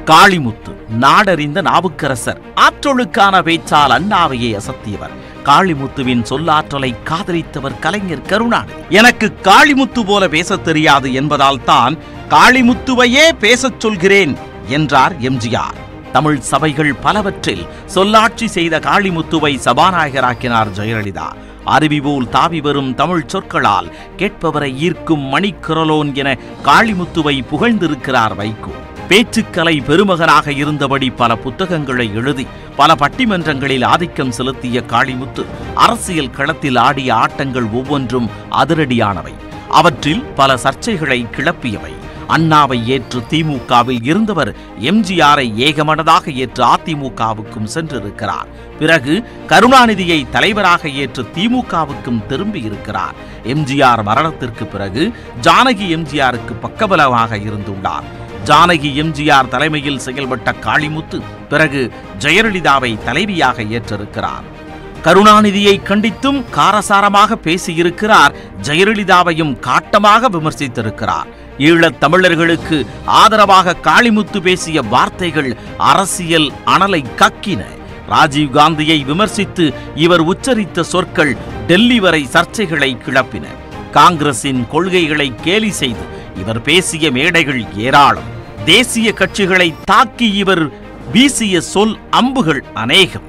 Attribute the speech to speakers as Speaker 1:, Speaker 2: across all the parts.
Speaker 1: காளிமுத்து நாடறிந்த நாவுக்கரசர் ஆற்றொழுக்கான பேச்சால் அண்ணாவையே அசத்தியவர் காளிமுத்துவின் சொல்லாற்றலை காதலித்தவர் கலைஞர் கருணாநிதி எனக்கு காளிமுத்து போல பேசத் தெரியாது என்பதால் தான் காளிமுத்துவையே பேசச் சொல்கிறேன் என்றார் எம்ஜிஆர் தமிழ் சபைகள் பலவற்றில் சொல்லாட்சி செய்த காளிமுத்துவை சபாநாயகராக்கினார் ஜெயலலிதா அருவி போல் தாவி வரும் தமிழ் சொற்களால் கேட்பவரை ஈர்க்கும் மணிக்குரலோன் என காளிமுத்துவை புகழ்ந்திருக்கிறார் வைகோ பேச்சுக்கலை பெருமகனாக இருந்தபடி பல புத்தகங்களை எழுதி பல பட்டிமன்றங்களில் ஆதிக்கம் செலுத்திய காளிமுத்து அரசியல் களத்தில் ஆடிய ஆட்டங்கள் ஒவ்வொன்றும் அதிரடியானவை அவற்றில் பல சர்ச்சைகளை கிளப்பியவை அண்ணாவை ஏற்று திமுகவில் இருந்தவர் எம்ஜிஆரை ஏகமனதாக ஏற்று அதிமுகவுக்கும் சென்றிருக்கிறார் பிறகு கருணாநிதியை தலைவராக ஏற்று திமுகவுக்கும் திரும்பி இருக்கிறார் எம்ஜிஆர் மரணத்திற்கு பிறகு ஜானகி எம்ஜிஆருக்கு பக்கபலமாக இருந்துள்ளார் ஜானகி எம்ஜிஆர் தலைமையில் செயல்பட்ட காளிமுத்து பிறகு ஜெயலலிதாவை தலைவியாக ஏற்றிருக்கிறார் கருணாநிதியை கண்டித்தும் காரசாரமாக பேசியிருக்கிறார் ஜெயலலிதாவையும் காட்டமாக விமர்சித்திருக்கிறார் ஈழத் தமிழர்களுக்கு ஆதரவாக காளிமுத்து பேசிய வார்த்தைகள் அரசியல் அனலை கக்கின ராஜீவ் காந்தியை விமர்சித்து இவர் உச்சரித்த சொற்கள் டெல்லி வரை சர்ச்சைகளை கிளப்பின காங்கிரசின் கொள்கைகளை கேலி செய்து இவர் பேசிய மேடைகள் ஏராளம் தேசிய கட்சிகளை தாக்கி இவர் வீசிய சொல் அம்புகள் அநேகம்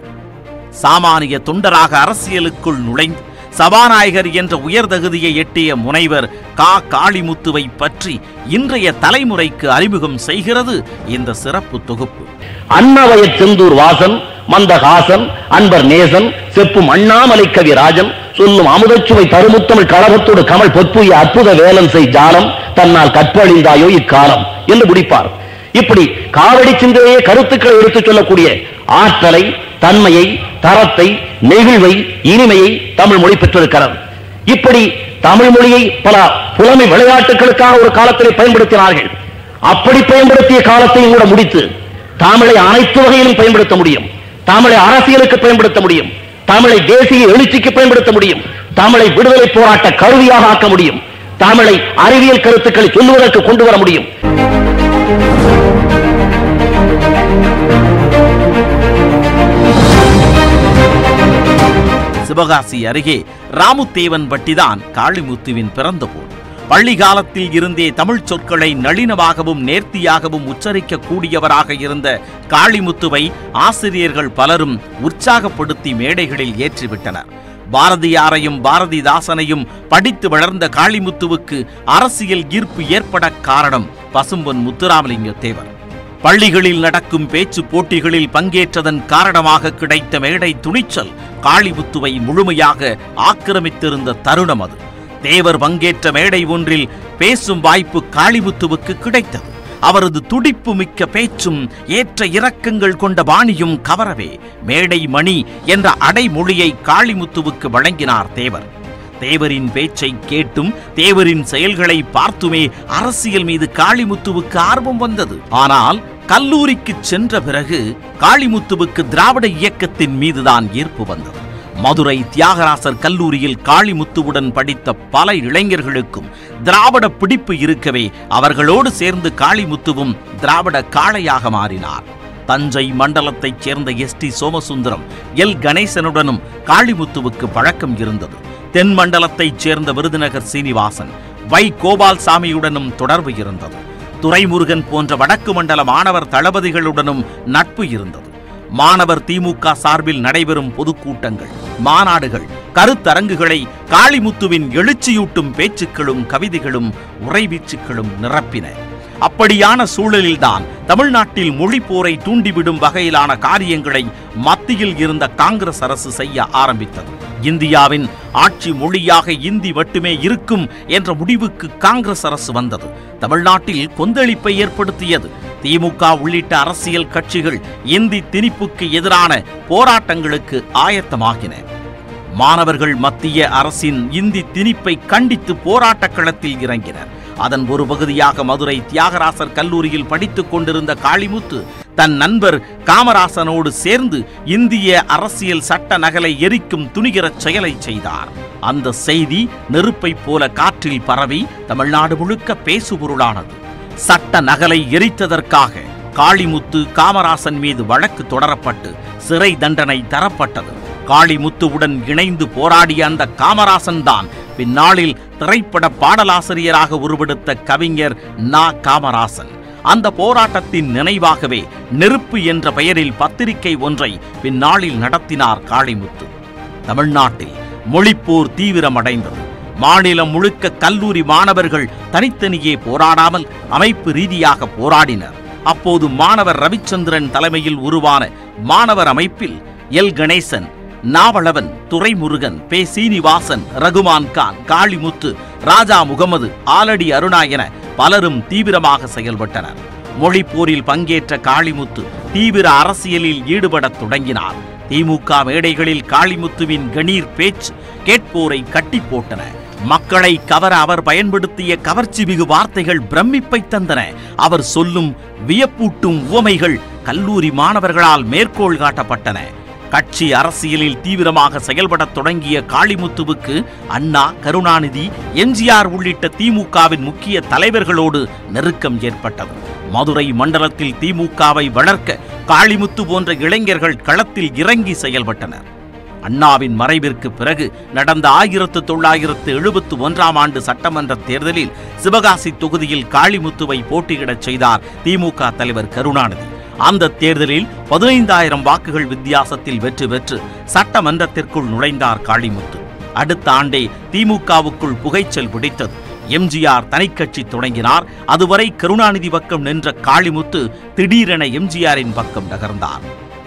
Speaker 1: சாமானிய தொண்டராக அரசியலுக்குள் நுழைந்து சபாநாயகர் என்ற உயர் தகுதியை எட்டிய முனைவர் கா காளிமுத்துவை பற்றி இன்றைய தலைமுறைக்கு அறிமுகம் செய்கிறது இந்த சிறப்பு தொகுப்பு
Speaker 2: அன்னவய செந்தூர் வாசன் மந்தகாசன் அன்பர் நேசன் செப்பும் அண்ணாமலை கவி ராஜன் சொல்லும் அமுதச்சுவை தருமுத்தமிழ் களவத்தோடு கமல் பொற்புய அற்புத வேலன் செய் ஜாலம் தன்னால் கற்பழிந்தாயோ இக்காலம் என்று முடிப்பார் இப்படி காவடி சிந்தையே கருத்துக்களை எடுத்துச் சொல்லக்கூடிய ஆற்றலை தன்மையை தரத்தை நெகிழ்வை இனிமையை தமிழ் மொழி பெற்றிருக்கிறது இப்படி தமிழ் மொழியை பல புலமை விளையாட்டுகளுக்காக ஒரு காலத்திலே பயன்படுத்தினார்கள் அப்படி பயன்படுத்திய காலத்தையும் கூட முடித்து தமிழை அனைத்து வகையிலும் பயன்படுத்த முடியும் தமிழை அரசியலுக்கு பயன்படுத்த முடியும் தமிழை தேசிய எழுச்சிக்கு பயன்படுத்த முடியும் தமிழை விடுதலை போராட்ட கருவியாக ஆக்க முடியும் தமிழை அறிவியல் கருத்துக்களை சொல்லுவதற்கு கொண்டு வர முடியும்
Speaker 1: சிவகாசி அருகே ராமுத்தேவன் பட்டிதான் காளிமுத்துவின் பிறந்த ஊர் பள்ளி காலத்தில் இருந்தே தமிழ்ச் சொற்களை நளினமாகவும் நேர்த்தியாகவும் உச்சரிக்க கூடியவராக இருந்த காளிமுத்துவை ஆசிரியர்கள் பலரும் உற்சாகப்படுத்தி மேடைகளில் ஏற்றிவிட்டனர் பாரதியாரையும் பாரதிதாசனையும் படித்து வளர்ந்த காளிமுத்துவுக்கு அரசியல் ஈர்ப்பு ஏற்பட காரணம் பசும்பொன் முத்துராமலிங்க தேவர் பள்ளிகளில் நடக்கும் பேச்சு போட்டிகளில் பங்கேற்றதன் காரணமாக கிடைத்த மேடை துணிச்சல் காளிமுத்துவை முழுமையாக ஆக்கிரமித்திருந்த தருணம் அது தேவர் பங்கேற்ற மேடை ஒன்றில் பேசும் வாய்ப்பு காளிமுத்துவுக்கு கிடைத்தது அவரது துடிப்பு மிக்க பேச்சும் ஏற்ற இறக்கங்கள் கொண்ட பாணியும் கவரவே மேடை மணி என்ற அடைமொழியை காளிமுத்துவுக்கு வழங்கினார் தேவர் தேவரின் பேச்சை கேட்டும் தேவரின் செயல்களை பார்த்துமே அரசியல் மீது காளிமுத்துவுக்கு ஆர்வம் வந்தது ஆனால் கல்லூரிக்கு சென்ற பிறகு காளிமுத்துவுக்கு திராவிட இயக்கத்தின் மீதுதான் ஈர்ப்பு வந்தது மதுரை தியாகராசர் கல்லூரியில் காளிமுத்துவுடன் படித்த பல இளைஞர்களுக்கும் திராவிட பிடிப்பு இருக்கவே அவர்களோடு சேர்ந்து காளிமுத்துவும் திராவிட காளையாக மாறினார் தஞ்சை மண்டலத்தைச் சேர்ந்த எஸ் டி சோமசுந்தரம் எல் கணேசனுடனும் காளிமுத்துவுக்கு பழக்கம் இருந்தது தென் மண்டலத்தைச் சேர்ந்த விருதுநகர் சீனிவாசன் வை கோபால்சாமியுடனும் தொடர்பு இருந்தது துரைமுருகன் போன்ற வடக்கு மண்டல மாணவர் தளபதிகளுடனும் நட்பு இருந்தது மாணவர் திமுக சார்பில் நடைபெறும் பொதுக்கூட்டங்கள் மாநாடுகள் கருத்தரங்குகளை காளிமுத்துவின் எழுச்சியூட்டும் பேச்சுக்களும் கவிதைகளும் உரைவீச்சுக்களும் நிரப்பின அப்படியான சூழலில்தான் தமிழ்நாட்டில் மொழி போரை தூண்டிவிடும் வகையிலான காரியங்களை மத்தியில் இருந்த காங்கிரஸ் அரசு செய்ய ஆரம்பித்தது இந்தியாவின் ஆட்சி மொழியாக இந்தி மட்டுமே இருக்கும் என்ற முடிவுக்கு காங்கிரஸ் அரசு வந்தது தமிழ்நாட்டில் கொந்தளிப்பை ஏற்படுத்தியது திமுக உள்ளிட்ட அரசியல் கட்சிகள் இந்தி திணிப்புக்கு எதிரான போராட்டங்களுக்கு ஆயத்தமாகின மாணவர்கள் மத்திய அரசின் இந்தி திணிப்பை கண்டித்து போராட்டக் களத்தில் இறங்கினர் அதன் ஒரு பகுதியாக மதுரை தியாகராசர் கல்லூரியில் படித்துக் கொண்டிருந்த காளிமுத்து தன் நண்பர் காமராசனோடு சேர்ந்து இந்திய அரசியல் சட்ட நகலை எரிக்கும் துணிகரச் செயலை செய்தார் அந்த செய்தி நெருப்பைப் போல காற்றில் பரவி தமிழ்நாடு முழுக்க பேசுபொருளானது சட்ட நகலை எரித்ததற்காக காளிமுத்து காமராசன் மீது வழக்கு தொடரப்பட்டு சிறை தண்டனை தரப்பட்டது காளிமுத்துவுடன் இணைந்து போராடிய அந்த காமராசன் தான் பின்னாளில் திரைப்பட பாடலாசிரியராக உருவெடுத்த கவிஞர் நா காமராசன் அந்த போராட்டத்தின் நினைவாகவே நெருப்பு என்ற பெயரில் பத்திரிகை ஒன்றை பின்னாளில் நடத்தினார் காளிமுத்து தமிழ்நாட்டில் மொழிப்போர் தீவிரமடைந்தது மாநிலம் முழுக்க கல்லூரி மாணவர்கள் தனித்தனியே போராடாமல் அமைப்பு ரீதியாக போராடினர் அப்போது மாணவர் ரவிச்சந்திரன் தலைமையில் உருவான மாணவர் அமைப்பில் எல் கணேசன் நாவலவன் துரைமுருகன் பே சீனிவாசன் ரகுமான் கான் காளிமுத்து ராஜா முகமது ஆலடி அருணா என பலரும் தீவிரமாக செயல்பட்டனர் மொழிப்போரில் பங்கேற்ற காளிமுத்து தீவிர அரசியலில் ஈடுபடத் தொடங்கினார் திமுக மேடைகளில் காளிமுத்துவின் கணீர் பேச்சு கேட்போரை கட்டி போட்டன மக்களை கவர அவர் பயன்படுத்திய கவர்ச்சி மிகு வார்த்தைகள் பிரமிப்பை தந்தன அவர் சொல்லும் வியப்பூட்டும் உவமைகள் கல்லூரி மாணவர்களால் மேற்கோள் காட்டப்பட்டன கட்சி அரசியலில் தீவிரமாக செயல்படத் தொடங்கிய காளிமுத்துவுக்கு அண்ணா கருணாநிதி எம்ஜிஆர் உள்ளிட்ட திமுகவின் முக்கிய தலைவர்களோடு நெருக்கம் ஏற்பட்டது மதுரை மண்டலத்தில் திமுகவை வளர்க்க காளிமுத்து போன்ற இளைஞர்கள் களத்தில் இறங்கி செயல்பட்டனர் அண்ணாவின் மறைவிற்கு பிறகு நடந்த ஆயிரத்து தொள்ளாயிரத்து எழுபத்து ஒன்றாம் ஆண்டு சட்டமன்ற தேர்தலில் சிவகாசி தொகுதியில் காளிமுத்துவை போட்டியிடச் செய்தார் திமுக தலைவர் கருணாநிதி அந்த தேர்தலில் பதினைந்தாயிரம் வாக்குகள் வித்தியாசத்தில் வெற்றி பெற்று சட்டமன்றத்திற்குள் நுழைந்தார் காளிமுத்து அடுத்த ஆண்டே திமுகவுக்குள் புகைச்சல் பிடித்தது எம்ஜிஆர் தனிக்கட்சி தொடங்கினார் அதுவரை கருணாநிதி பக்கம் நின்ற காளிமுத்து திடீரென எம்ஜிஆரின் பக்கம் நகர்ந்தார்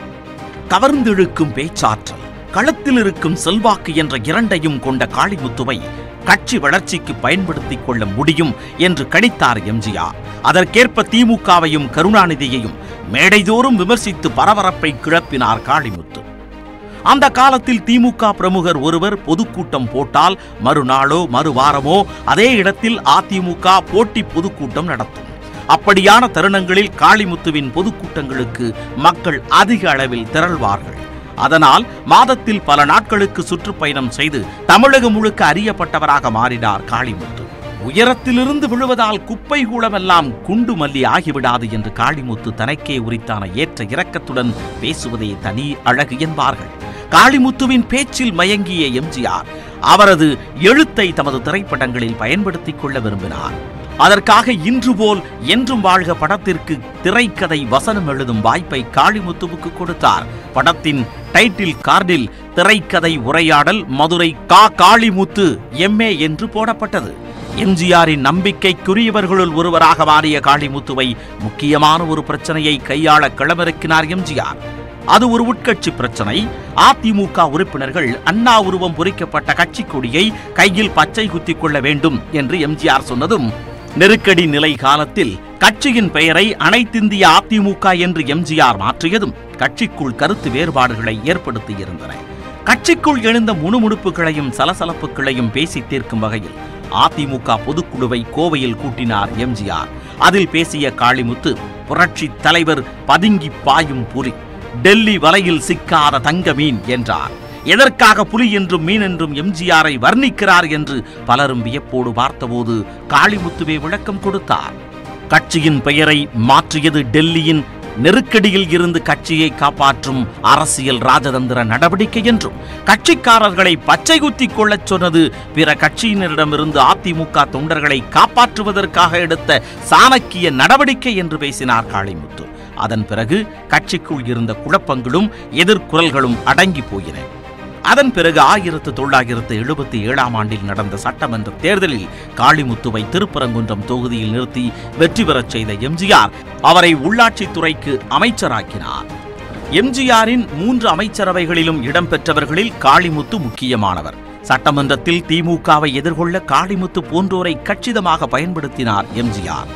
Speaker 1: கவர்ந்திழுக்கும் பேச்சாற்றல் களத்தில் இருக்கும் செல்வாக்கு என்ற இரண்டையும் கொண்ட காளிமுத்துவை கட்சி வளர்ச்சிக்கு பயன்படுத்திக் கொள்ள முடியும் என்று கணித்தார் எம்ஜிஆர் அதற்கேற்ப திமுகவையும் கருணாநிதியையும் மேடைதோறும் விமர்சித்து பரபரப்பை கிளப்பினார் காளிமுத்து அந்த காலத்தில் திமுக பிரமுகர் ஒருவர் பொதுக்கூட்டம் போட்டால் மறுநாளோ மறுவாரமோ அதே இடத்தில் அதிமுக போட்டி பொதுக்கூட்டம் நடத்தும் அப்படியான தருணங்களில் காளிமுத்துவின் பொதுக்கூட்டங்களுக்கு மக்கள் அதிக அளவில் திரள்வார்கள் அதனால் மாதத்தில் பல நாட்களுக்கு சுற்றுப்பயணம் செய்து தமிழகம் முழுக்க அறியப்பட்டவராக மாறினார் காளிமுத்து உயரத்திலிருந்து விழுவதால் குப்பை கூளமெல்லாம் குண்டு மல்லி ஆகிவிடாது என்று காளிமுத்து தனக்கே உரித்தான ஏற்ற இரக்கத்துடன் பேசுவதே தனி அழகு என்பார்கள் காளிமுத்துவின் பேச்சில் மயங்கிய எம்ஜிஆர் அவரது எழுத்தை தமது திரைப்படங்களில் பயன்படுத்திக் கொள்ள விரும்பினார் அதற்காக இன்று போல் என்றும் வாழ்க படத்திற்கு திரைக்கதை வசனம் எழுதும் வாய்ப்பை காளிமுத்துவுக்கு கொடுத்தார் படத்தின் டைட்டில் கார்டில் திரைக்கதை உரையாடல் மதுரை கா காளிமுத்து எம்ஏ என்று போடப்பட்டது எம்ஜிஆரின் நம்பிக்கைக்குரியவர்களுள் ஒருவராக மாறிய காளிமுத்துவை முக்கியமான ஒரு பிரச்சனையை கையாள களமிறக்கினார் எம்ஜிஆர் அது ஒரு உட்கட்சி பிரச்சனை அதிமுக உறுப்பினர்கள் அண்ணா உருவம் பொறிக்கப்பட்ட கட்சி கொடியை கையில் பச்சை குத்திக் கொள்ள வேண்டும் என்று எம்ஜிஆர் சொன்னதும் நெருக்கடி நிலை காலத்தில் கட்சியின் பெயரை அனைத்திந்திய அதிமுக என்று எம்ஜிஆர் மாற்றியதும் கட்சிக்குள் கருத்து வேறுபாடுகளை ஏற்படுத்தியிருந்தன கட்சிக்குள் எழுந்த முணுமுணுப்புகளையும் சலசலப்புகளையும் பேசி தீர்க்கும் வகையில் அதிமுக பொதுக்குழுவை கோவையில் கூட்டினார் எம்ஜிஆர் அதில் பேசிய காளிமுத்து புரட்சி தலைவர் பதுங்கி பாயும் புலி டெல்லி வலையில் சிக்காத தங்க மீன் என்றார் எதற்காக புலி என்றும் மீன் என்றும் எம்ஜிஆரை வர்ணிக்கிறார் என்று பலரும் வியப்போடு பார்த்தபோது காளிமுத்துவே விளக்கம் கொடுத்தார் கட்சியின் பெயரை மாற்றியது டெல்லியின் நெருக்கடியில் இருந்து கட்சியை காப்பாற்றும் அரசியல் ராஜதந்திர நடவடிக்கை என்றும் கட்சிக்காரர்களை பச்சை குத்திக் கொள்ளச் சொன்னது பிற கட்சியினரிடமிருந்து அதிமுக தொண்டர்களை காப்பாற்றுவதற்காக எடுத்த சாணக்கிய நடவடிக்கை என்று பேசினார் காளிமுத்து அதன் பிறகு கட்சிக்குள் இருந்த குழப்பங்களும் எதிர்குரல்களும் அடங்கி போயின அதன் பிறகு ஆயிரத்து தொள்ளாயிரத்து எழுபத்தி ஏழாம் ஆண்டில் நடந்த சட்டமன்ற தேர்தலில் காளிமுத்துவை திருப்பரங்குன்றம் தொகுதியில் நிறுத்தி வெற்றி பெறச் செய்த எம்ஜிஆர் அவரை உள்ளாட்சித்துறைக்கு அமைச்சராக்கினார் எம்ஜிஆரின் மூன்று அமைச்சரவைகளிலும் இடம்பெற்றவர்களில் காளிமுத்து முக்கியமானவர் சட்டமன்றத்தில் திமுகவை எதிர்கொள்ள காளிமுத்து போன்றோரை கச்சிதமாக பயன்படுத்தினார் எம்ஜிஆர்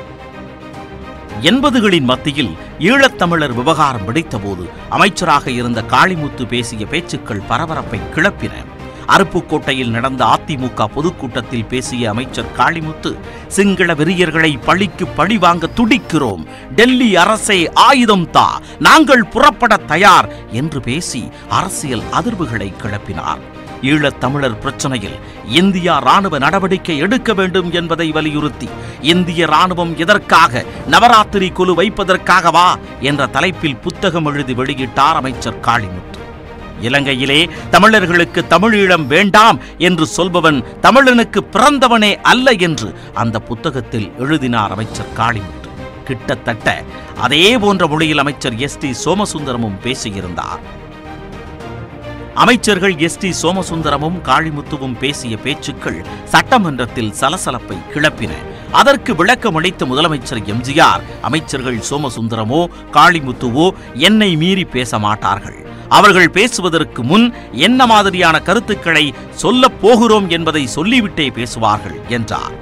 Speaker 1: எண்பதுகளின் மத்தியில் ஈழத்தமிழர் விவகாரம் வெடித்தபோது அமைச்சராக இருந்த காளிமுத்து பேசிய பேச்சுக்கள் பரபரப்பை கிளப்பின அருப்புக்கோட்டையில் நடந்த அதிமுக பொதுக்கூட்டத்தில் பேசிய அமைச்சர் காளிமுத்து சிங்கள வெறியர்களை பழிக்கு பழி வாங்க துடிக்கிறோம் டெல்லி அரசே ஆயுதம் தா நாங்கள் புறப்பட தயார் என்று பேசி அரசியல் அதிர்வுகளை கிளப்பினார் ஈழத் தமிழர் பிரச்சனையில் இந்தியா ராணுவ நடவடிக்கை எடுக்க வேண்டும் என்பதை வலியுறுத்தி இந்திய ராணுவம் எதற்காக நவராத்திரி குழு வைப்பதற்காகவா என்ற தலைப்பில் புத்தகம் எழுதி வெளியிட்டார் அமைச்சர் காளிமுத்து இலங்கையிலே தமிழர்களுக்கு தமிழீழம் வேண்டாம் என்று சொல்பவன் தமிழனுக்கு பிறந்தவனே அல்ல என்று அந்த புத்தகத்தில் எழுதினார் அமைச்சர் காளிமுத்து கிட்டத்தட்ட அதே போன்ற மொழியில் அமைச்சர் எஸ் டி சோமசுந்தரமும் பேசியிருந்தார் அமைச்சர்கள் எஸ் டி சோமசுந்தரமும் காளிமுத்துவும் பேசிய பேச்சுக்கள் சட்டமன்றத்தில் சலசலப்பை கிளப்பின அதற்கு விளக்கம் அளித்த முதலமைச்சர் எம்ஜிஆர் அமைச்சர்கள் சோமசுந்தரமோ காளிமுத்துவோ என்னை மீறி பேச மாட்டார்கள் அவர்கள் பேசுவதற்கு முன் என்ன மாதிரியான கருத்துக்களை சொல்லப் போகிறோம் என்பதை சொல்லிவிட்டே பேசுவார்கள் என்றார்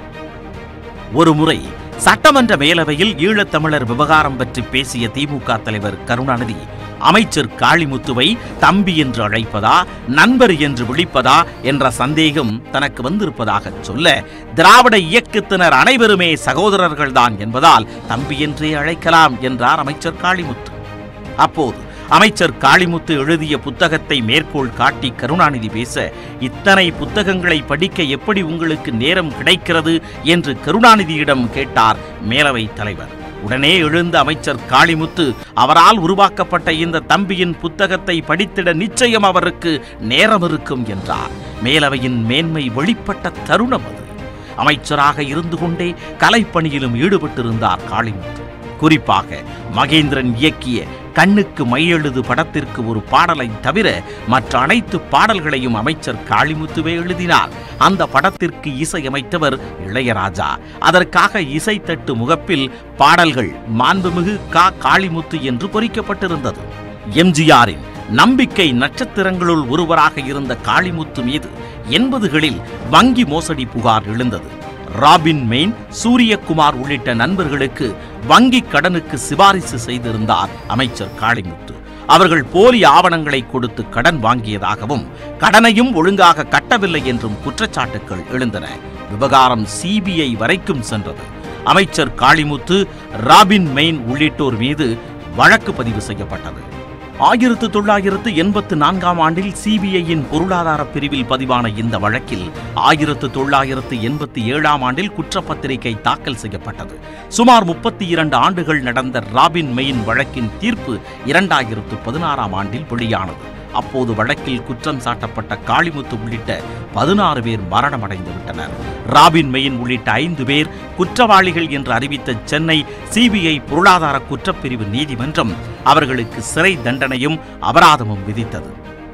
Speaker 1: ஒருமுறை சட்டமன்ற மேலவையில் ஈழத்தமிழர் விவகாரம் பற்றி பேசிய திமுக தலைவர் கருணாநிதி அமைச்சர் காளிமுத்துவை தம்பி என்று அழைப்பதா நண்பர் என்று விழிப்பதா என்ற சந்தேகம் தனக்கு வந்திருப்பதாக சொல்ல திராவிட இயக்கத்தினர் அனைவருமே சகோதரர்கள்தான் என்பதால் தம்பி என்றே அழைக்கலாம் என்றார் அமைச்சர் காளிமுத்து அப்போது அமைச்சர் காளிமுத்து எழுதிய புத்தகத்தை மேற்கோள் காட்டி கருணாநிதி பேச இத்தனை புத்தகங்களை படிக்க எப்படி உங்களுக்கு நேரம் கிடைக்கிறது என்று கருணாநிதியிடம் கேட்டார் மேலவை தலைவர் உடனே எழுந்த அமைச்சர் காளிமுத்து அவரால் உருவாக்கப்பட்ட இந்த தம்பியின் புத்தகத்தை படித்திட நிச்சயம் அவருக்கு நேரம் இருக்கும் என்றார் மேலவையின் மேன்மை வெளிப்பட்ட தருணம் அது அமைச்சராக இருந்து கொண்டே கலைப்பணியிலும் ஈடுபட்டிருந்தார் காளிமுத்து குறிப்பாக மகேந்திரன் இயக்கிய கண்ணுக்கு மையெழுது படத்திற்கு ஒரு பாடலை தவிர மற்ற அனைத்து பாடல்களையும் அமைச்சர் காளிமுத்துவே எழுதினார் அந்த படத்திற்கு இசையமைத்தவர் இளையராஜா அதற்காக இசைத்தட்டு முகப்பில் பாடல்கள் மாண்புமிகு கா காளிமுத்து என்று பொறிக்கப்பட்டிருந்தது எம்ஜிஆரின் நம்பிக்கை நட்சத்திரங்களுள் ஒருவராக இருந்த காளிமுத்து மீது எண்பதுகளில் வங்கி மோசடி புகார் எழுந்தது ராபின் மெயின் சூரியகுமார் உள்ளிட்ட நண்பர்களுக்கு வங்கி கடனுக்கு சிபாரிசு செய்திருந்தார் அமைச்சர் காளிமுத்து அவர்கள் போலி ஆவணங்களை கொடுத்து கடன் வாங்கியதாகவும் கடனையும் ஒழுங்காக கட்டவில்லை என்றும் குற்றச்சாட்டுகள் எழுந்தன விவகாரம் சிபிஐ வரைக்கும் சென்றது அமைச்சர் காளிமுத்து ராபின் மெயின் உள்ளிட்டோர் மீது வழக்கு பதிவு செய்யப்பட்டது ஆயிரத்து தொள்ளாயிரத்து எண்பத்து நான்காம் ஆண்டில் சிபிஐயின் பொருளாதார பிரிவில் பதிவான இந்த வழக்கில் ஆயிரத்து தொள்ளாயிரத்து எண்பத்தி ஏழாம் ஆண்டில் குற்றப்பத்திரிகை தாக்கல் செய்யப்பட்டது சுமார் முப்பத்தி இரண்டு ஆண்டுகள் நடந்த ராபின் மெயின் வழக்கின் தீர்ப்பு இரண்டாயிரத்து பதினாறாம் ஆண்டில் வெளியானது அப்போது வழக்கில் குற்றம் சாட்டப்பட்ட காளிமுத்து உள்ளிட்ட பதினாறு பேர் மரணமடைந்து விட்டனர் ராபின் மெயின் உள்ளிட்ட ஐந்து பேர் குற்றவாளிகள் என்று அறிவித்த சென்னை சிபிஐ பொருளாதார குற்றப்பிரிவு நீதிமன்றம் அவர்களுக்கு சிறை தண்டனையும் அபராதமும் விதித்தது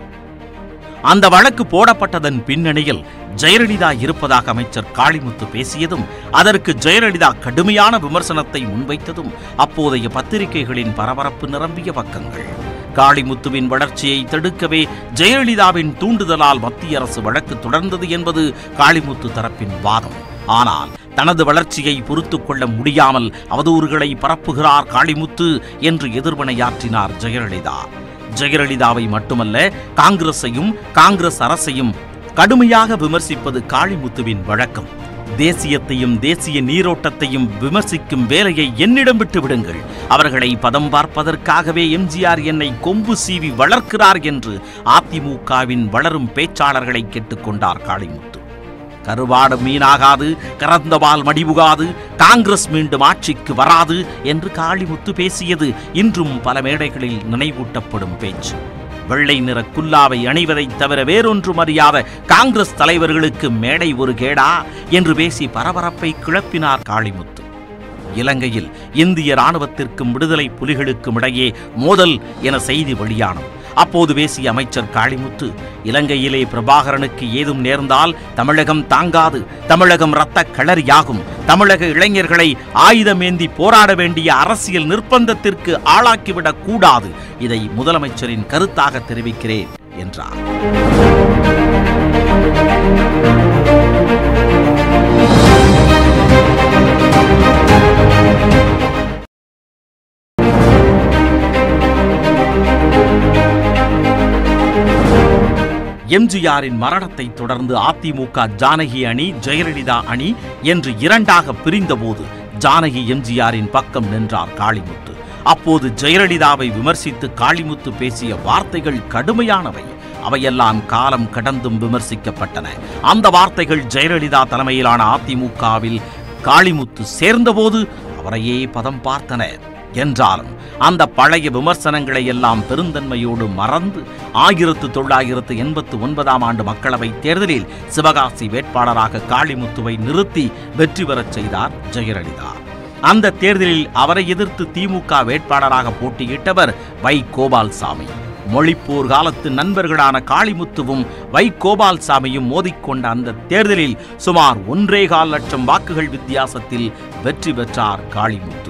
Speaker 1: அந்த வழக்கு போடப்பட்டதன் பின்னணியில் ஜெயலலிதா இருப்பதாக அமைச்சர் காளிமுத்து பேசியதும் அதற்கு ஜெயலலிதா கடுமையான விமர்சனத்தை முன்வைத்ததும் அப்போதைய பத்திரிகைகளின் பரபரப்பு நிரம்பிய பக்கங்கள் காளிமுத்துவின் வளர்ச்சியை தடுக்கவே ஜெயலலிதாவின் தூண்டுதலால் மத்திய அரசு வழக்கு தொடர்ந்தது என்பது காளிமுத்து தரப்பின் வாதம் ஆனால் தனது வளர்ச்சியை பொறுத்துக் கொள்ள முடியாமல் அவதூறுகளை பரப்புகிறார் காளிமுத்து என்று எதிர்வினையாற்றினார் ஜெயலலிதா ஜெயலலிதாவை மட்டுமல்ல காங்கிரஸையும் காங்கிரஸ் அரசையும் கடுமையாக விமர்சிப்பது காளிமுத்துவின் வழக்கம் தேசியத்தையும் தேசிய நீரோட்டத்தையும் விமர்சிக்கும் வேலையை என்னிடம் விட்டு விடுங்கள் அவர்களை பதம் பார்ப்பதற்காகவே எம்ஜிஆர் என்னை கொம்பு சீவி வளர்க்கிறார் என்று அதிமுகவின் வளரும் பேச்சாளர்களை கேட்டுக்கொண்டார் காளிமுத்து கருவாடு மீனாகாது கறந்தவால் மடிவுகாது காங்கிரஸ் மீண்டும் ஆட்சிக்கு வராது என்று காளிமுத்து பேசியது இன்றும் பல மேடைகளில் நினைவூட்டப்படும் பேச்சு வெள்ளை நிற குல்லாவை அணிவதைத் தவிர வேறொன்றும் அறியாத காங்கிரஸ் தலைவர்களுக்கு மேடை ஒரு கேடா என்று பேசி பரபரப்பை கிளப்பினார் காளிமுத்து இலங்கையில் இந்திய ராணுவத்திற்கும் விடுதலை புலிகளுக்கும் இடையே மோதல் என செய்தி வெளியானது அப்போது பேசிய அமைச்சர் காளிமுத்து இலங்கையிலே பிரபாகரனுக்கு ஏதும் நேர்ந்தால் தமிழகம் தாங்காது தமிழகம் இரத்த களரியாகும் தமிழக இளைஞர்களை ஆயுதமேந்தி போராட வேண்டிய அரசியல் நிர்பந்தத்திற்கு ஆளாக்கிவிடக் கூடாது இதை முதலமைச்சரின் கருத்தாக தெரிவிக்கிறேன் என்றார் எம்ஜிஆரின் மரணத்தை தொடர்ந்து அதிமுக ஜானகி அணி ஜெயலலிதா அணி என்று இரண்டாக பிரிந்தபோது ஜானகி எம்ஜிஆரின் பக்கம் நின்றார் காளிமுத்து அப்போது ஜெயலலிதாவை விமர்சித்து காளிமுத்து பேசிய வார்த்தைகள் கடுமையானவை அவையெல்லாம் காலம் கடந்தும் விமர்சிக்கப்பட்டன அந்த வார்த்தைகள் ஜெயலலிதா தலைமையிலான அதிமுகவில் காளிமுத்து சேர்ந்தபோது அவரையே பதம் பார்த்தன என்றாலும் அந்த பழைய விமர்சனங்களை எல்லாம் பெருந்தன்மையோடு மறந்து ஆயிரத்து தொள்ளாயிரத்து எண்பத்து ஒன்பதாம் ஆண்டு மக்களவைத் தேர்தலில் சிவகாசி வேட்பாளராக காளிமுத்துவை நிறுத்தி வெற்றி பெறச் செய்தார் ஜெயலலிதா அந்த தேர்தலில் அவரை எதிர்த்து திமுக வேட்பாளராக போட்டியிட்டவர் வை கோபால்சாமி மொழிப்போர் காலத்து நண்பர்களான காளிமுத்துவும் வை கோபால்சாமியும் மோதிக்கொண்ட அந்த தேர்தலில் சுமார் ஒன்றே கால் லட்சம் வாக்குகள் வித்தியாசத்தில் வெற்றி பெற்றார் காளிமுத்து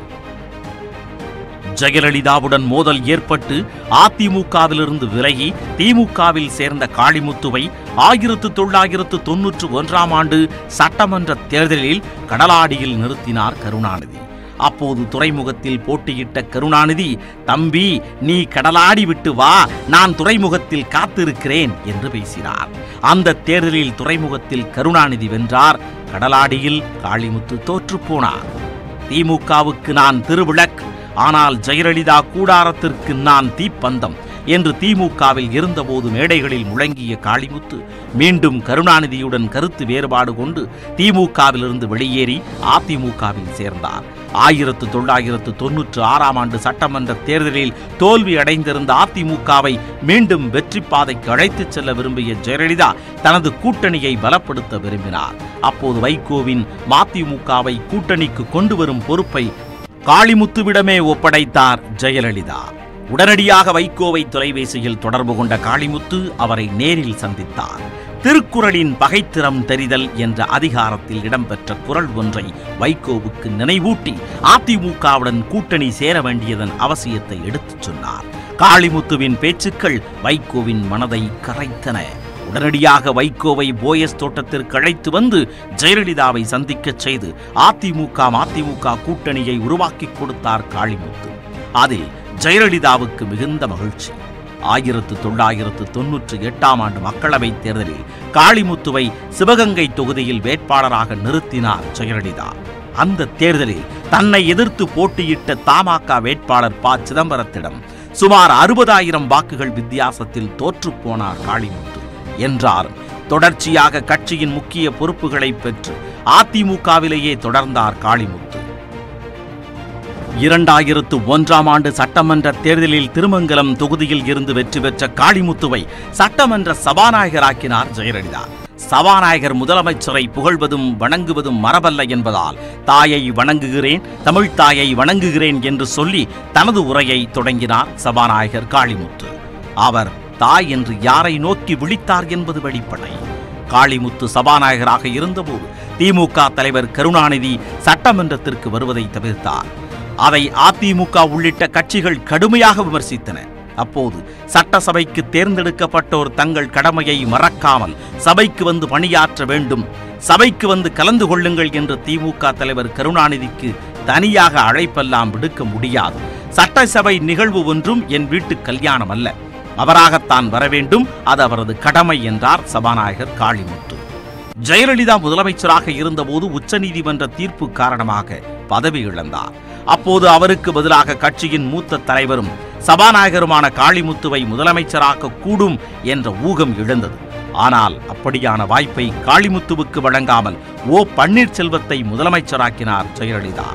Speaker 1: ஜெயலலிதாவுடன் மோதல் ஏற்பட்டு அதிமுகவிலிருந்து விலகி திமுகவில் சேர்ந்த காளிமுத்துவை ஆயிரத்து தொள்ளாயிரத்து தொன்னூற்று ஒன்றாம் ஆண்டு சட்டமன்ற தேர்தலில் கடலாடியில் நிறுத்தினார் கருணாநிதி அப்போது துறைமுகத்தில் போட்டியிட்ட கருணாநிதி தம்பி நீ கடலாடி விட்டு வா நான் துறைமுகத்தில் காத்திருக்கிறேன் என்று பேசினார் அந்த தேர்தலில் துறைமுகத்தில் கருணாநிதி வென்றார் கடலாடியில் காளிமுத்து தோற்றுப் போனார் திமுகவுக்கு நான் திருவிளக்கு ஆனால் ஜெயலலிதா கூடாரத்திற்கு நான் தீப்பந்தம் என்று திமுகவில் இருந்தபோது மேடைகளில் முழங்கிய காளிமுத்து மீண்டும் கருணாநிதியுடன் கருத்து வேறுபாடு கொண்டு திமுகவிலிருந்து வெளியேறி அதிமுகவில் சேர்ந்தார் ஆயிரத்து தொள்ளாயிரத்து தொன்னூற்று ஆறாம் ஆண்டு சட்டமன்ற தேர்தலில் தோல்வி அடைந்திருந்த அதிமுகவை மீண்டும் வெற்றி பாதைக்கு அழைத்துச் செல்ல விரும்பிய ஜெயலலிதா தனது கூட்டணியை பலப்படுத்த விரும்பினார் அப்போது வைகோவின் மதிமுகவை கூட்டணிக்கு கொண்டு வரும் பொறுப்பை காளிமுத்துவிடமே ஒப்படைத்தார் ஜெயலலிதா உடனடியாக வைகோவை தொலைபேசியில் தொடர்பு கொண்ட காளிமுத்து அவரை நேரில் சந்தித்தார் திருக்குறளின் பகைத்திறம் தெரிதல் என்ற அதிகாரத்தில் இடம்பெற்ற குரல் ஒன்றை வைகோவுக்கு நினைவூட்டி அதிமுகவுடன் கூட்டணி சேர வேண்டியதன் அவசியத்தை எடுத்துச் சொன்னார் காளிமுத்துவின் பேச்சுக்கள் வைகோவின் மனதை கரைத்தன உடனடியாக வைகோவை போயஸ் தோட்டத்திற்கு அழைத்து வந்து ஜெயலலிதாவை சந்திக்கச் செய்து அதிமுக மதிமுக கூட்டணியை உருவாக்கிக் கொடுத்தார் காளிமுத்து அதில் ஜெயலலிதாவுக்கு மிகுந்த மகிழ்ச்சி ஆயிரத்து தொள்ளாயிரத்து தொன்னூற்றி எட்டாம் ஆண்டு மக்களவைத் தேர்தலில் காளிமுத்துவை சிவகங்கை தொகுதியில் வேட்பாளராக நிறுத்தினார் ஜெயலலிதா அந்த தேர்தலில் தன்னை எதிர்த்து போட்டியிட்ட தமாக வேட்பாளர் ப சிதம்பரத்திடம் சுமார் அறுபதாயிரம் வாக்குகள் வித்தியாசத்தில் தோற்றுப் போனார் காளிமுத்து என்றாலும் தொடர்ச்சியாக கட்சியின் முக்கிய பொறுப்புகளை பெற்று அதிமுகவிலேயே தொடர்ந்தார் காளிமுத்து இரண்டாயிரத்து ஒன்றாம் ஆண்டு சட்டமன்ற தேர்தலில் திருமங்கலம் தொகுதியில் இருந்து வெற்றி பெற்ற காளிமுத்துவை சட்டமன்ற சபாநாயகராக்கினார் ஜெயலலிதா சபாநாயகர் முதலமைச்சரை புகழ்வதும் வணங்குவதும் மரபல்ல என்பதால் தாயை வணங்குகிறேன் தமிழ் தாயை வணங்குகிறேன் என்று சொல்லி தனது உரையை தொடங்கினார் சபாநாயகர் காளிமுத்து அவர் தாய் என்று யாரை நோக்கி விழித்தார் என்பது வெளிப்படை காளிமுத்து சபாநாயகராக இருந்தபோது திமுக தலைவர் கருணாநிதி சட்டமன்றத்திற்கு வருவதை தவிர்த்தார் அதை அதிமுக உள்ளிட்ட கட்சிகள் கடுமையாக விமர்சித்தன அப்போது சட்டசபைக்கு தேர்ந்தெடுக்கப்பட்டோர் தங்கள் கடமையை மறக்காமல் சபைக்கு வந்து பணியாற்ற வேண்டும் சபைக்கு வந்து கலந்து கொள்ளுங்கள் என்று திமுக தலைவர் கருணாநிதிக்கு தனியாக அழைப்பெல்லாம் விடுக்க முடியாது சட்டசபை நிகழ்வு ஒன்றும் என் வீட்டு கல்யாணம் அல்ல அவராகத்தான் வர வேண்டும் அது அவரது கடமை என்றார் சபாநாயகர் காளிமுத்து ஜெயலலிதா முதலமைச்சராக இருந்தபோது உச்சநீதிமன்ற தீர்ப்பு காரணமாக பதவி இழந்தார் அப்போது அவருக்கு பதிலாக கட்சியின் மூத்த தலைவரும் சபாநாயகருமான காளிமுத்துவை முதலமைச்சராக்க கூடும் என்ற ஊகம் எழுந்தது ஆனால் அப்படியான வாய்ப்பை காளிமுத்துவுக்கு வழங்காமல் ஓ பன்னீர்செல்வத்தை முதலமைச்சராக்கினார் ஜெயலலிதா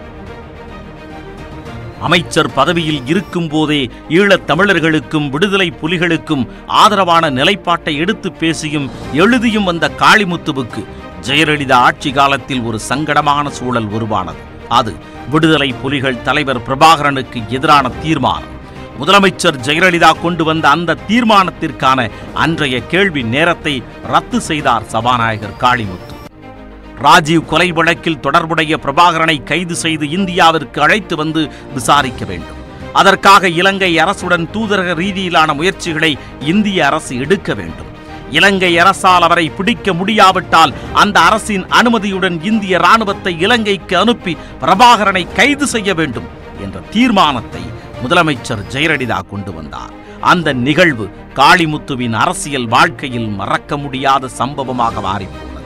Speaker 1: அமைச்சர் பதவியில் இருக்கும் போதே ஈழத் தமிழர்களுக்கும் விடுதலை புலிகளுக்கும் ஆதரவான நிலைப்பாட்டை எடுத்து பேசியும் எழுதியும் வந்த காளிமுத்துவுக்கு ஜெயலலிதா ஆட்சி காலத்தில் ஒரு சங்கடமான சூழல் உருவானது அது விடுதலை புலிகள் தலைவர் பிரபாகரனுக்கு எதிரான தீர்மானம் முதலமைச்சர் ஜெயலலிதா கொண்டு வந்த அந்த தீர்மானத்திற்கான அன்றைய கேள்வி நேரத்தை ரத்து செய்தார் சபாநாயகர் காளிமுத்து ராஜீவ் கொலை வழக்கில் தொடர்புடைய பிரபாகரனை கைது செய்து இந்தியாவிற்கு அழைத்து வந்து விசாரிக்க வேண்டும் அதற்காக இலங்கை அரசுடன் தூதரக ரீதியிலான முயற்சிகளை இந்திய அரசு எடுக்க வேண்டும் இலங்கை அரசால் அவரை பிடிக்க முடியாவிட்டால் அந்த அரசின் அனுமதியுடன் இந்திய ராணுவத்தை இலங்கைக்கு அனுப்பி பிரபாகரனை கைது செய்ய வேண்டும் என்ற தீர்மானத்தை முதலமைச்சர் ஜெயலலிதா கொண்டு வந்தார் அந்த நிகழ்வு காளிமுத்துவின் அரசியல் வாழ்க்கையில் மறக்க முடியாத சம்பவமாக மாறிப்போனது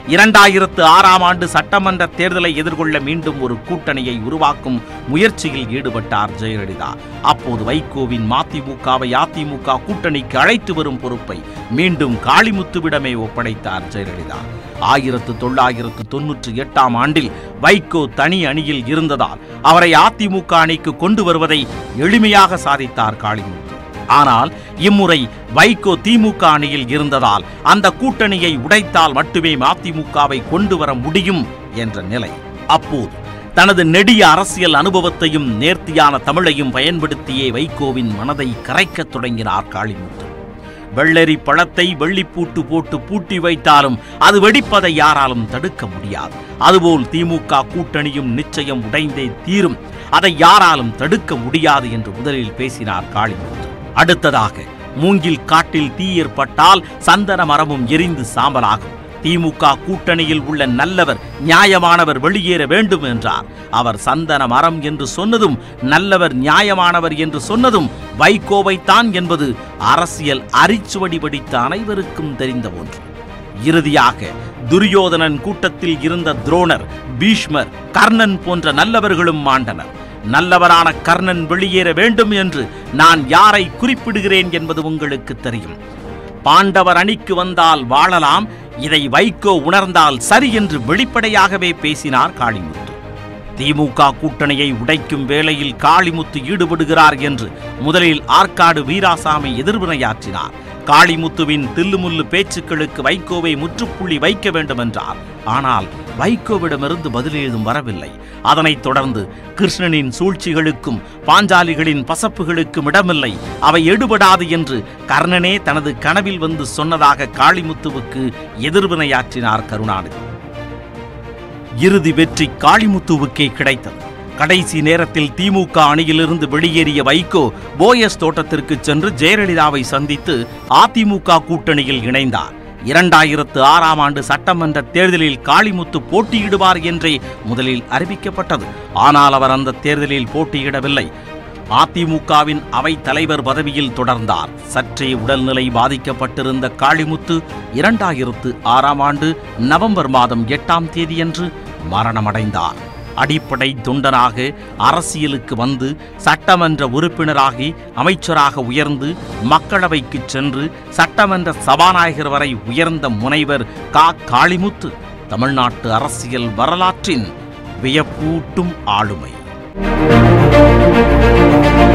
Speaker 1: இரண்டாயிரத்து ஆறாம் ஆண்டு சட்டமன்ற தேர்தலை எதிர்கொள்ள மீண்டும் ஒரு கூட்டணியை உருவாக்கும் முயற்சியில் ஈடுபட்டார் ஜெயலலிதா அப்போது வைகோவின் மதிமுகவை அதிமுக கூட்டணிக்கு அழைத்து வரும் பொறுப்பை மீண்டும் காளிமுத்துவிடமே ஒப்படைத்தார் ஜெயலலிதா ஆயிரத்து தொள்ளாயிரத்து தொன்னூற்றி எட்டாம் ஆண்டில் வைகோ தனி அணியில் இருந்ததால் அவரை அதிமுக அணிக்கு கொண்டு வருவதை எளிமையாக சாதித்தார் காளிமுத்து ஆனால் இம்முறை வைகோ திமுக அணியில் இருந்ததால் அந்த கூட்டணியை உடைத்தால் மட்டுமே மதிமுகவை கொண்டு வர முடியும் என்ற நிலை அப்போது தனது நெடிய அரசியல் அனுபவத்தையும் நேர்த்தியான தமிழையும் பயன்படுத்தியே வைகோவின் மனதை கரைக்கத் தொடங்கினார் காளிமுத்து வெள்ளரி பழத்தை வெள்ளிப்பூட்டு போட்டு பூட்டி வைத்தாலும் அது வெடிப்பதை யாராலும் தடுக்க முடியாது அதுபோல் திமுக கூட்டணியும் நிச்சயம் உடைந்தே தீரும் அதை யாராலும் தடுக்க முடியாது என்று முதலில் பேசினார் காளிமுத்து அடுத்ததாக மூங்கில் காட்டில் தீ ஏற்பட்டால் சந்தன மரமும் எரிந்து சாம்பலாகும் திமுக கூட்டணியில் உள்ள நல்லவர் நியாயமானவர் வெளியேற வேண்டும் என்றார் அவர் சந்தன மரம் என்று சொன்னதும் நல்லவர் நியாயமானவர் என்று சொன்னதும் வைகோவைத்தான் என்பது அரசியல் அரிச்சுவடி படித்த அனைவருக்கும் தெரிந்த ஒன்று இறுதியாக துரியோதனன் கூட்டத்தில் இருந்த துரோணர் பீஷ்மர் கர்ணன் போன்ற நல்லவர்களும் மாண்டனர் நல்லவரான கர்ணன் வெளியேற வேண்டும் என்று நான் யாரை குறிப்பிடுகிறேன் என்பது உங்களுக்கு தெரியும் பாண்டவர் அணிக்கு வந்தால் வாழலாம் இதை வைகோ உணர்ந்தால் சரி என்று வெளிப்படையாகவே பேசினார் காளிமுத்து திமுக கூட்டணியை உடைக்கும் வேளையில் காளிமுத்து ஈடுபடுகிறார் என்று முதலில் ஆற்காடு வீராசாமி எதிர்வினையாற்றினார் காளிமுத்துவின் தில்லுமுல்லு பேச்சுக்களுக்கு வைகோவை முற்றுப்புள்ளி வைக்க வேண்டும் என்றார் ஆனால் வைகோவிடமிருந்து பதிலேதும் வரவில்லை அதனைத் தொடர்ந்து கிருஷ்ணனின் சூழ்ச்சிகளுக்கும் பாஞ்சாலிகளின் பசப்புகளுக்கும் இடமில்லை அவை எடுபடாது என்று கர்ணனே தனது கனவில் வந்து சொன்னதாக காளிமுத்துவுக்கு எதிர்வினையாற்றினார் கருணாநிதி இறுதி வெற்றி காளிமுத்துவுக்கே கிடைத்தது கடைசி நேரத்தில் திமுக அணியிலிருந்து வெளியேறிய வைகோ போயஸ் தோட்டத்திற்கு சென்று ஜெயலலிதாவை சந்தித்து அதிமுக கூட்டணியில் இணைந்தார் இரண்டாயிரத்து ஆறாம் ஆண்டு சட்டமன்ற தேர்தலில் காளிமுத்து போட்டியிடுவார் என்றே முதலில் அறிவிக்கப்பட்டது ஆனால் அவர் அந்த தேர்தலில் போட்டியிடவில்லை அதிமுகவின் அவை தலைவர் பதவியில் தொடர்ந்தார் சற்றே உடல்நிலை பாதிக்கப்பட்டிருந்த காளிமுத்து இரண்டாயிரத்து ஆறாம் ஆண்டு நவம்பர் மாதம் எட்டாம் தேதியன்று மரணமடைந்தார் அடிப்படை தொண்டனாக அரசியலுக்கு வந்து சட்டமன்ற உறுப்பினராகி அமைச்சராக உயர்ந்து மக்களவைக்கு சென்று சட்டமன்ற சபாநாயகர் வரை உயர்ந்த முனைவர் கா காளிமுத்து தமிழ்நாட்டு அரசியல் வரலாற்றின் வியப்பூட்டும் ஆளுமை